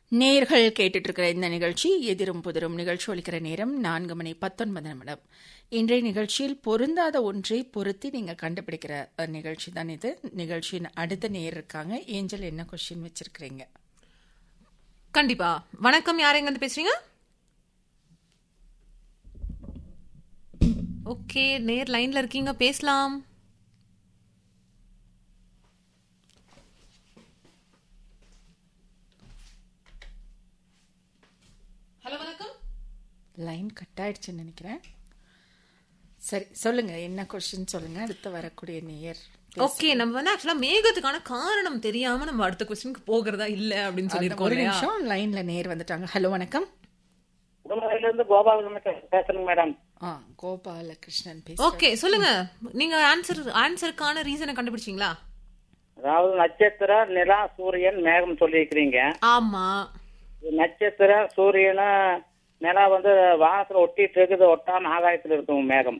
நேர்கள் கேட்டுட்டு இருக்கிற இந்த நிகழ்ச்சி எதிரும் புதிரும் நிகழ்ச்சி ஒலிக்கிற நேரம் நான்கு மணி பத்தொன்பது நிமிடம் இன்றைய நிகழ்ச்சியில் பொருந்தாத ஒன்றை பொருத்தி நீங்க கண்டுபிடிக்கிற அஹ், நிகழ்ச்சி தான் இது நிகழ்ச்சியின் அடுத்த நேர் இருக்காங்க ஏஞ்சல் என்ன கொஸ்டின் வச்சிருக்கிறீங்க கண்டிப்பா வணக்கம் யார் எங்க இருந்து பேசுறீங்க ஓகே நேர் லைன்ல இருக்கீங்க பேசலாம் ஹலோ வணக்கம் லைன் கட் ஆயிடுச்சுன்னு நினைக்கிறேன் சரி சொல்லுங்க என்ன கொஸ்டின் சொல்லுங்க அடுத்து வரக்கூடிய நேயர் ஓகே நம்ம வந்து ஆக்சுவலா மேகத்துக்கான காரணம் தெரியாம நம்ம அடுத்த கொஸ்டினுக்கு போகிறதா இல்ல அப்படின்னு சொல்லியிருக்கோம் ஒரு இல்லையா நிமிஷம் லைன்ல நேர் வந்துட்டாங்க ஹலோ வணக்கம் உடுமலையில இருந்து கோபாலன் பேசுறேங்க மேடம் ஆ கோபாலகிருஷ்ணன் பேச ஓகே சொல்லுங்க நீங்க ஆன்சர் ஆன்சருக்கான ரீசனை கண்டுபிடிச்சீங்களா அதாவது நட்சத்திரம் நிலா சூரியன் மேகம் சொல்லியிருக்கிறீங்க ஆமா நட்சத்திரம் சூரியனும் நிலா வந்து வானத்துல ஒட்டிட்டு இருக்குது ஒட்டாம ஆகாயத்துல இருக்கும் மேகம்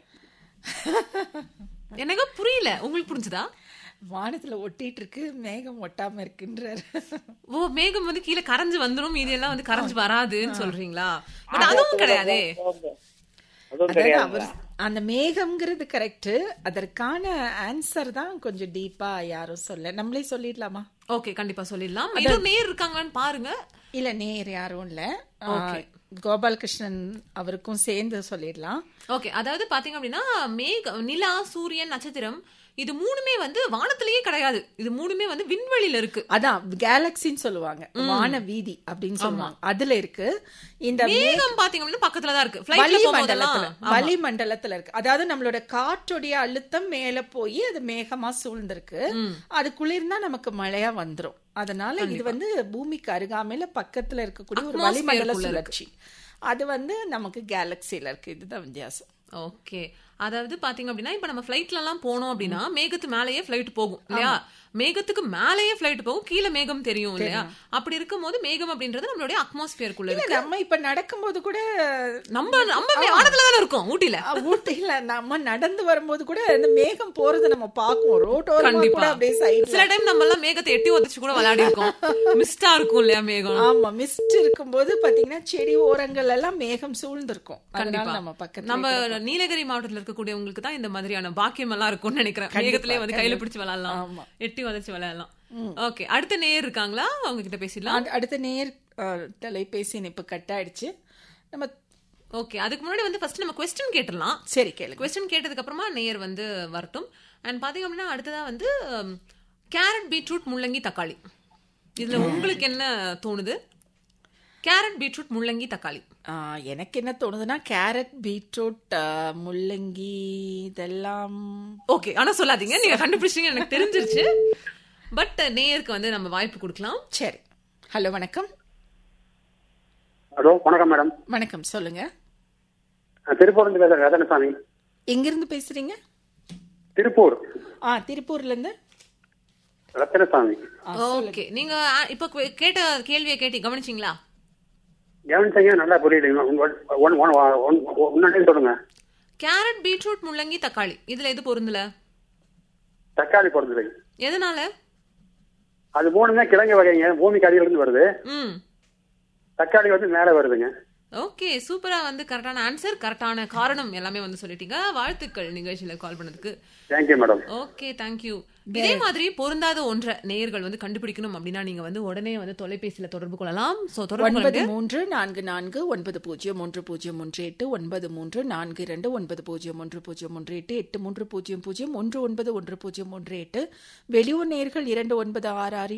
எனக்கு புரியல உங்களுக்கு புரிஞ்சுதா வானத்துல ஒட்டிட்டு இருக்கு மேகம் ஒட்டாம இருக்குன்றாரு ஓ மேகம் வந்து கீழே கரைஞ்சு வந்துரும் இதெல்லாம் வந்து கரைஞ்சு வராதுன்னு சொல்றீங்களா பட் அதுவும் கிடையாதே அதுவும் அதாவது கிடையாது அவர் அந்த மேகம்ங்கிறது கரெக்ட் அதற்கான ஆன்சர் தான் கொஞ்சம் டீப்பா யாரும் சொல்ல நம்மளே சொல்லிடலாமா ஓகே கண்டிப்பா சொல்லிடலாம் இன்னும் நேர் இருக்காங்களான்னு பாருங்க இல்ல நேர் யாரும் இல்ல ஆ, கோபாலகிருஷ்ணன் அவருக்கும் சேர்ந்து சொல்லிடலாம் ஓகே அதாவது பாத்தீங்க அப்படின்னா மேக நிலா சூரியன் நட்சத்திரம் இது மூணுமே வந்து வானத்திலேயே கிடையாது இது மூணுமே வந்து விண்வெளியில இருக்கு அதான் கேலக்சின்னு சொல்லுவாங்க வான வீதி அப்படின்னு சொல்லுவாங்க அதுல இருக்கு இந்த மேகம் பாத்தீங்க அப்படின்னா பக்கத்துல தான் இருக்கு ஃபிளைட்ல வளிமண்டலத்துல போகும்போதெல்லாம் வளிமண்டலத்துல இருக்கு அதாவது நம்மளோட காற்றுடைய அழுத்தம் மேல போய் அது மேகமா சூழ்ந்திருக்கு அது குளிர்னா நமக்கு மழையா வந்துரும் அதனால இது வந்து பூமிக்கு அருகாமையில பக்கத்துல இருக்கக்கூடிய ஒரு வளிமண்டல சுழற்சி அது வந்து நமக்கு கேலக்சில இருக்கு இதுதான் வித்தியாசம் ஓகே அதாவது பாத்தீங்க அப்படின்னா இப்ப நம்ம ஃபிளைட்ல எல்லாம் போனோம் அப்படின்னா மேகத்து மேலேயே ஃபிளைட் போகும் இல்லையா மேகத்துக்கு மேலேயே ஃபிளைட் போகும் கீழே மேகம் தெரியும் இல்லையா அப்படி இருக்கும்போது மேகம் அப்படின்றது நம்மளுடைய அட்மாஸ்பியருக்குள்ள இல்ல இருக்கு நம்ம இப்ப நடக்கும்போது கூட நம்ம நம்ம வானத்துல தானே இருக்கோம் ஊட்டில அஹ், ஊட்டியில நம்ம நடந்து வரும்போது கூட இந்த மேகம் போறதை நம்ம பாக்குவோம் ரோட்டோரமா கண்டிப்பா கூட அப்படியே சைடுல சில டைம் நம்ம எல்லாம் மேகத்தை எட்டி உதச்சு கூட விளையாடி இருக்கோம் மிஸ்டா இருக்கும் இல்லையா மேகம் ஆமா மிஸ்ட் இருக்கும்போது பாத்தீங்கன்னா செடி ஓரங்கள் எல்லாம் மேகம் சூழ்ந்திருக்கும் அதனால நம்ம பக்கத்துல நம்ம நீலகிரி மாவட்டத்துல இருக்கக்கூடியவங்களுக்கு தான் இந்த மாதிரியான பாக்கியம் எல்லாம் இருக்கும்னு நினைக்கிறேன் மேகத்திலே வந்து கையில பிடிச்சு விளையாடலாம் ஆமா. எட்டி உதச்சு விளையாடலாம் ஓகே அடுத்த நேர் இருக்காங்களா அவங்க கிட்ட பேசிடலாம் அடு- அடுத்த நேர் அஹ், தொலைபேசி இணைப்பு கட் ஆயிடுச்சு நம்ம ஓகே அதுக்கு முன்னாடி வந்து ஃபர்ஸ்ட் நம்ம கொஸ்டின் கேட்டுடலாம் சரி கேளுங்க கொஸ்டின் கேட்டதுக்கு அப்புறமா நேயர் வந்து வரட்டும் அண்ட் பாத்தீங்க அப்படின்னா அடுத்ததா வந்து கேரட் பீட்ரூட் முள்ளங்கி தக்காளி இதுல உங்களுக்கு என்ன தோணுது கேரட் பீட்ரூட் முள்ளங்கி தக்காளி ஆஹ், எனக்கு என்ன தோணுதுன்னா கேரட் பீட்ரூட் அஹ், முள்ளங்கி இதெல்லாம் ஓகே ஆனா சொல்லாதீங்க நீங்க கண்டுபிடிச்சீங்க எனக்கு தெரிஞ்சிருச்சு பட் நேயருக்கு வந்து நம்ம வாய்ப்பு கொடுக்கலாம் சரி ஹலோ வணக்கம் ஹலோ வணக்கம் மேடம் வணக்கம் சொல்லுங்க நான் திருப்பூர்லேருந்து பேசுகிறேன் ரத்தனசாமி எங்கிருந்து பேசுறீங்க திருப்பூர் ஆ திருப்பூர்ல இருந்து ரத்தனசாமி ஓகே நீங்க ஆ, இப்ப கே- கேட்ட கேள்வியை கேட்டி கவனிச்சிங்களா கவனிச்சீங்க நல்லா புரியலைங்க ஒன் ஒன் ஒன் ஒன்னு சொல்லுங்க கேரட் பீட்ரூட் முள்ளங்கி தக்காளி இதுல எது பொருந்தல தக்காளி பிறந்தது எதனால அது மூணுமே கிழங்கு வகைங்க பூமிக்கு அடியில இருந்து வருது ம் தக்காளி வந்து மேலே வருதுங்க ஓகே சூப்பரா வந்து கரெக்டான ஆன்சர் கரெக்டான காரணம் எல்லாமே வந்து சொல்லிட்டீங்க வாழ்த்துக்கள் நிகழ்ச்சியில கால் பண்ணதுக்கு தேங்க்யூ மேடம் ஓகே தேங்க்யூ இதே மாதிரி பொருந்தாத ஒன்றை நேயர்கள் வந்து கண்டுபிடிக்கணும் அப்படின்னா நீங்க வந்து உடனே வந்து தொலைபேசியில தொடர்பு கொள்ளலாம் சோ தொடர்பு ஒன்பது கொள்ளுங்க மூன்று நான்கு நான்கு ஒன்பது பூஜ்ஜியம் ஒன்று பூஜ்ஜியம் ஒன்று எட்டு ஒன்பது மூன்று நான்கு இரண்டு ஒன்பது பூஜ்ஜியம் ஒன்று பூஜ்ஜியம் ஒன்று எட்டு எட்டு மூன்று பூஜ்ஜியம் பூஜ்ஜியம் ஒன்று ஒன்பது ஒன்று பூஜ்ஜியம் ஒன்று எட்டு வெளியூர் நேர்கள் இரண்டு ஒன்பது ஆறு ஆறு